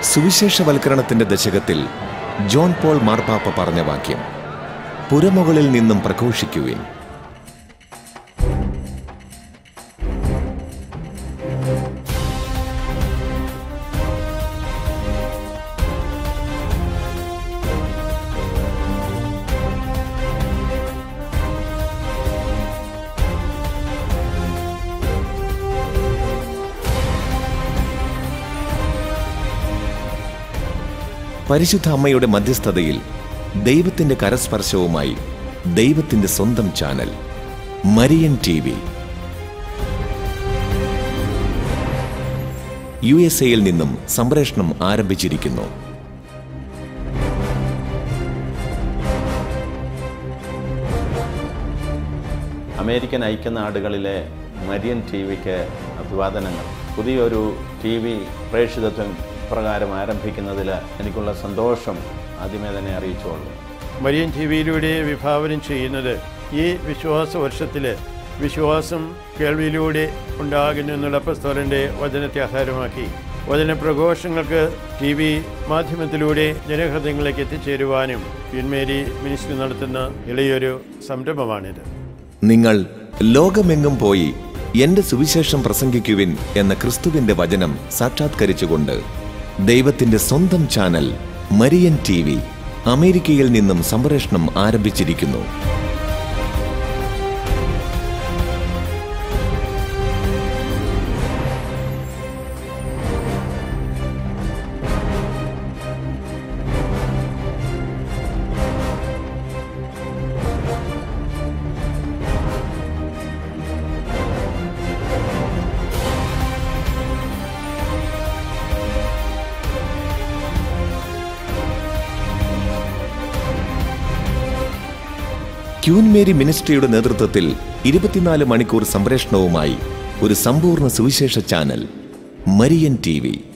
സുവിശേഷവൽക്കരണത്തിന്റെ ദശകത്തിൽ John Paul മാർപ്പാപ്പ പറഞ്ഞ വാക്യം പുരമുകളിൽ നിന്നും പ്രഘോഷിക്കുവിൻ പരിശുദ്ധ അമ്മയുടെ മധ്യസ്ഥതയിൽ ദൈവത്തിന്റെ കരസ്പർശവുമായി ദൈവത്തിന്റെ സ്വന്തം channel Marian T V U S എയിൽ നിന്നും സംപ്രേഷണം ആരംഭിച്ചിരിക്കുന്നു അമേരിക്കൻ ഐക്യനാടുകളിലെ മരിയൻ ടി വിക്ക് അഭിവാദനങ്ങൾ പുതിയൊരു ടി വി പ്രേക്ഷിതത്വം പ്രകാരം ആരംഭിക്കുന്നതിൽ എനിക്കുള്ള സന്തോഷം ആദ്യമേ തന്നെ അറിയിച്ചുകൊള്ളു മരിയൻ ടി വിയിലൂടെ വിഭാവനം ചെയ്യുന്നത് ഈ വിശ്വാസ വർഷത്തിൽ വിശ്വാസം കേൾവിയിലൂടെ ഉണ്ടാകുന്നു എന്നുള്ള പ്രസ്തോലൻ്റെ വചനത്തെ ആധാരമാക്കി വചനപ്രഘോഷങ്ങൾക്ക് ടി വി മാധ്യമത്തിലൂടെ ജനഹൃദയങ്ങളിലേക്ക് എത്തിച്ചേരുവാനും യുന്മേരി മിനിസ്ട്രി നടത്തുന്ന ഇളയൊരു സംരംഭമാണിത് നിങ്ങൾ ലോകമെങ്ങും പോയി എന്റെ സുവിശേഷം പ്രസംഗിക്കുവിൻ എന്ന ക്രിസ്തുവിന്റെ വചനം സാക്ഷാത്കരിച്ചുകൊണ്ട് ദൈവത്തിന്റെ സ്വന്തം ചാനൽ മരിയൻ ടി വി അമേരിക്കയിൽ നിന്നും സംപ്രേഷണം ആരംഭിച്ചിരിക്കുന്നു ക്യൂൻ മേരി മിനിസ്ട്രിയുടെ നേതൃത്വത്തിൽ ഇരുപത്തിനാല് മണിക്കൂർ സംപ്രേഷണവുമായി ഒരു സമ്പൂർണ്ണ സുവിശേഷ ചാനൽ മരിയൻ ടി